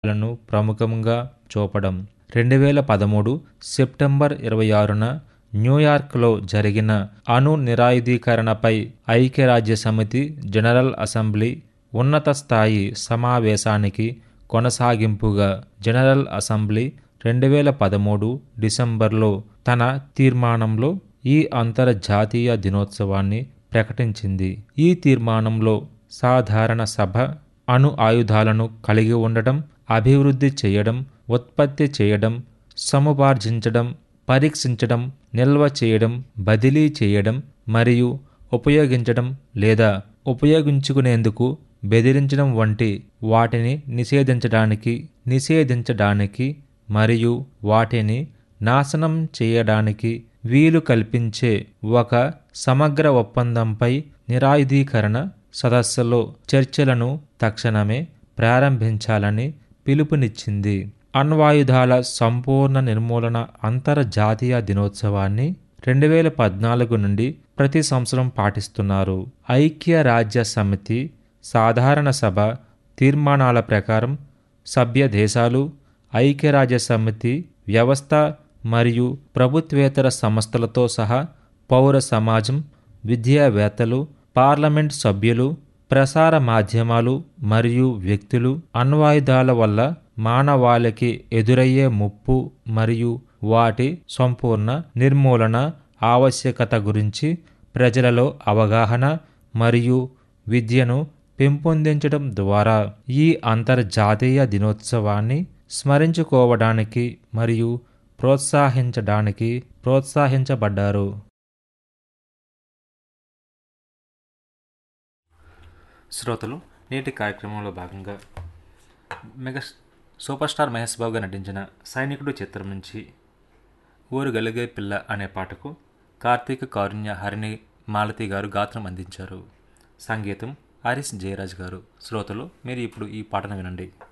వ్యాప్తులను ప్రముఖంగా చూపడం రెండు వేల పదమూడు సెప్టెంబర్ ఇరవై ఆరున న్యూయార్క్లో జరిగిన అణు నిరాయుధీకరణపై ఐక్యరాజ్య సమితి జనరల్ అసెంబ్లీ ఉన్నత స్థాయి సమావేశానికి కొనసాగింపుగా జనరల్ అసెంబ్లీ రెండు వేల పదమూడు డిసెంబర్లో తన తీర్మానంలో ఈ అంతర్జాతీయ దినోత్సవాన్ని ప్రకటించింది ఈ తీర్మానంలో సాధారణ సభ అణు ఆయుధాలను కలిగి ఉండడం అభివృద్ధి చేయడం ఉత్పత్తి చేయడం సముపార్జించడం పరీక్షించడం నిల్వ చేయడం బదిలీ చేయడం మరియు ఉపయోగించడం లేదా ఉపయోగించుకునేందుకు బెదిరించడం వంటి వాటిని నిషేధించడానికి నిషేధించడానికి మరియు వాటిని నాశనం చేయడానికి వీలు కల్పించే ఒక సమగ్ర ఒప్పందంపై నిరాయుధీకరణ సదస్సులో చర్చలను తక్షణమే ప్రారంభించాలని పిలుపునిచ్చింది అణ్వాయుధాల సంపూర్ణ నిర్మూలన అంతర్జాతీయ దినోత్సవాన్ని రెండు వేల పద్నాలుగు నుండి ప్రతి సంవత్సరం పాటిస్తున్నారు ఐక్యరాజ్య సమితి సాధారణ సభ తీర్మానాల ప్రకారం సభ్య దేశాలు ఐక్యరాజ్య సమితి వ్యవస్థ మరియు ప్రభుత్వేతర సంస్థలతో సహా పౌర సమాజం విద్యావేత్తలు పార్లమెంట్ సభ్యులు ప్రసార మాధ్యమాలు మరియు వ్యక్తులు అణ్వాయుధాల వల్ల మానవాళికి ఎదురయ్యే ముప్పు మరియు వాటి సంపూర్ణ నిర్మూలన ఆవశ్యకత గురించి ప్రజలలో అవగాహన మరియు విద్యను పెంపొందించడం ద్వారా ఈ అంతర్జాతీయ దినోత్సవాన్ని స్మరించుకోవడానికి మరియు ప్రోత్సహించడానికి ప్రోత్సహించబడ్డారు శ్రోతలు నేటి కార్యక్రమంలో భాగంగా మెగా సూపర్ స్టార్ మహేష్ బాబుగా నటించిన సైనికుడు చిత్రం నుంచి ఊరు గలిగే పిల్ల అనే పాటకు కార్తీక్ కారుణ్య హరిణి మాలతి గారు గాత్రం అందించారు సంగీతం హరీష్ జయరాజ్ గారు శ్రోతలు మీరు ఇప్పుడు ఈ పాటను వినండి